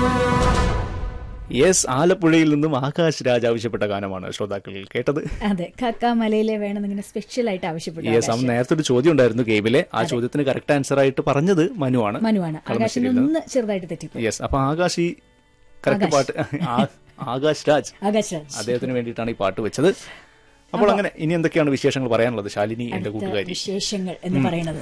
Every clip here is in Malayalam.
യെസ് ആലപ്പുഴയിൽ നിന്നും ആകാശ് രാജ് ആവശ്യപ്പെട്ട ഗാനമാണ് ശ്രോതാക്കൾ കേട്ടത് അതെ കക്കാമലയിലെ വേണമെന്നിങ്ങനെ സ്പെഷ്യൽ ആയിട്ട് ആവശ്യപ്പെട്ടു യെസ് അവൻ നേരത്തെ ഒരു ചോദ്യം ഉണ്ടായിരുന്നു ഗെയിമിലെ ആ ചോദ്യത്തിന് കറക്റ്റ് ആൻസർ ആയിട്ട് പറഞ്ഞത് മനുവാണ് മനുവാണ് ആകാശിന് ഒന്ന് ചെറുതായിട്ട് തെറ്റിപ്പോയി യെസ് അപ്പൊ ആകാശ് ഈ കറക്റ്റ് പാട്ട് ആ- ആകാശ് രാജ് ആകാശ് രാജ് അദ്ദേഹത്തിന് വേണ്ടിയിട്ടാണ് ഈ പാട്ട് വെച്ചത് അപ്പോൾ അങ്ങനെ ഇനി എന്തൊക്കെയാണ് വിശേഷങ്ങൾ പറയാനുള്ളത് ശാലിനി എന്റെ അടുത്ത കൂട്ടുകാരി വിശേഷങ്ങൾ എന്ന് പറയുന്നത്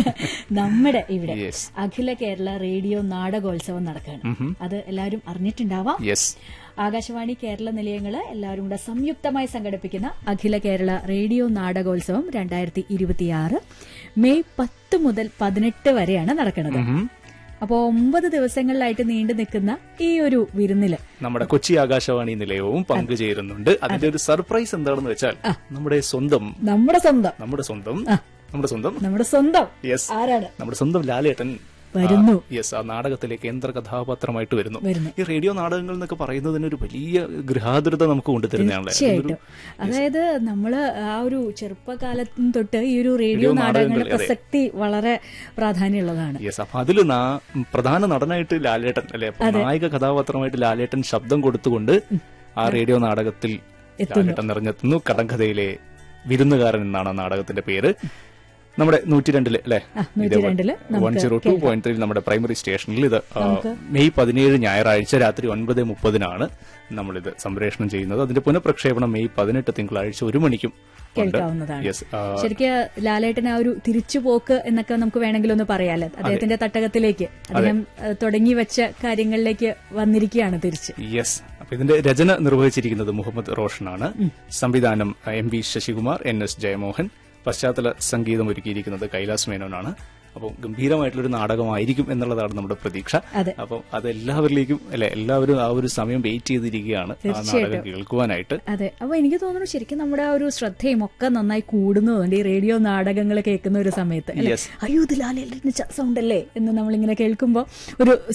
നമ്മുടെ ഇവിടെ Yes. അഖില കേരള റേഡിയോ നാടകോത്സവം നടക്കുകയാണ് അത് എല്ലാവരും അറിഞ്ഞിട്ടുണ്ടാവാം യെസ് ആകാശവാണി കേരള നിലയങ്ങള് എല്ലാവരും കൂടെ സംയുക്തമായി സംഘടിപ്പിക്കുന്ന അഖില കേരള റേഡിയോ നാടകോത്സവം രണ്ടായിരത്തി ഇരുപത്തിയാറ് മെയ് പത്ത് മുതൽ പതിനെട്ട് വരെയാണ് നടക്കുന്നത് അപ്പോൾ ഒമ്പത് ദിവസങ്ങളിലായിട്ട് നീണ്ടു നിൽക്കുന്ന ഈ ഒരു വിരുന്നില് നമ്മുടെ കൊച്ചി ആകാശവാണി നിലയവും പങ്കുചേരുന്നുണ്ട് അതിന്റെ ഒരു സർപ്രൈസ് എന്താണെന്ന് വെച്ചാൽ നമ്മുടെ സ്വന്തം നമ്മുടെ സ്വന്തം നമ്മുടെ സ്വന്തം നമ്മുടെ സ്വന്തം നമ്മുടെ സ്വന്തം യെസ് ആരാണ് നമ്മുടെ സ്വന്തം ലാലേട്ടൻ വരുന്നു. യെസ് ആ നാടകത്തിലെ കേന്ദ്ര കഥാപാത്രമായിട്ട് വരുന്നു വരുന്നു. ഈ റേഡിയോ നാടകങ്ങൾ എന്നൊക്കെ പറയുന്നതിന് ഒരു വലിയ ഗൃഹാതുരത നമുക്ക് കൊണ്ടുതരുന്നതാണല്ലേ തീർച്ചയായിട്ടും അതായത് നമ്മള് ആ ഒരു ചെറുപ്പകാലത്തും തൊട്ട് ഈ ഒരു റേഡിയോ റേഡിയോ നാടകങ്ങളുടെ നാടകങ്ങൾ, അതെ. പ്രസക്തി വളരെ പ്രാധാന്യമുള്ളതാണ് യെസ് അപ്പൊ അതിൽ പ്രധാന നടനായിട്ട് ലാലേട്ടൻ അല്ലെ അപ്പൊ നായക കഥാപാത്രമായിട്ട് ലാലേട്ടൻ ശബ്ദം കൊടുത്തുകൊണ്ട് ആ റേഡിയോ നാടകത്തിൽ ലാലേട്ടൻ നിറഞ്ഞെത്തുന്നു കടങ്കഥയിലെ വിരുന്നുകാരൻ എന്നാണ് ആ നാടകത്തിന്റെ പേര് നമ്മുടെ നൂറ്റി രണ്ടില് അല്ലെ നൂറ്റി രണ്ടില് one zero two point three നമ്മുടെ പ്രൈമറി സ്റ്റേഷനിൽ ഇത് ആ, മെയ് പതിനേഴ് ഞായറാഴ്ച രാത്രി ഒൻപത് മുപ്പതിനാണ് നമ്മളിത് സംപ്രേഷണം ചെയ്യുന്നത് അതിന്റെ പുനഃപ്രക്ഷേപണം മെയ് പതിനെട്ട് തിങ്കളാഴ്ച ഒരു മണിക്കും ഉണ്ട് കേൾക്കാവുന്നതാണ് യെസ് ശരിക്ക് ലാലേട്ടൻ ആ ഒരു തിരിച്ചുപോക്ക് എന്നൊക്കെ നമുക്ക് വേണമെങ്കിൽ ഒന്ന് പറയാലോ അദ്ദേഹത്തിന്റെ തട്ടകത്തിലേക്ക് അദ്ദേഹം ഏഹ്, തുടങ്ങി വെച്ച കാര്യങ്ങളിലേക്ക് വന്നിരിക്കുകയാണ് തിരിച്ച് യെസ് അപ്പൊ ഇതിന്റെ രചന നിർവഹിച്ചിരിക്കുന്നത് മുഹമ്മദ് റോഷനാണ് സംവിധാനം M V Sasikumar N S Jayamohan പശ്ചാത്തല സംഗീതം ഒരുക്കിയിരിക്കുന്നത് കൈലാസ് മേനോനാണ് അപ്പോൾ ഗംഭീരമായിട്ടുള്ളൊരു നാടകമായിരിക്കും എന്നുള്ളതാണ് നമ്മുടെ പ്രതീക്ഷ അതെ. അപ്പം അത് എല്ലാവരിലേക്കും അല്ലെ എല്ലാവരും ആ ഒരു സമയം വെയിറ്റ് ചെയ്തിരിക്കുകയാണ് ആ നാടകം കേൾക്കുവാനായിട്ട് അതെ അപ്പൊ എനിക്ക് തോന്നുന്നു ശരിക്കും നമ്മുടെ ആ ഒരു ശ്രദ്ധയും ഒക്കെ നന്നായി കൂടുന്നതുകൊണ്ട് ഈ റേഡിയോ നാടകങ്ങൾ കേൾക്കുന്ന ഒരു സമയത്ത് അല്ലേ? Yes. അയ്യോ ഇത് ലാലേട്ടന്റെ സൗണ്ട് അല്ലേ എന്ന് നമ്മളിങ്ങനെ കേൾക്കുമ്പോൾ ഒരു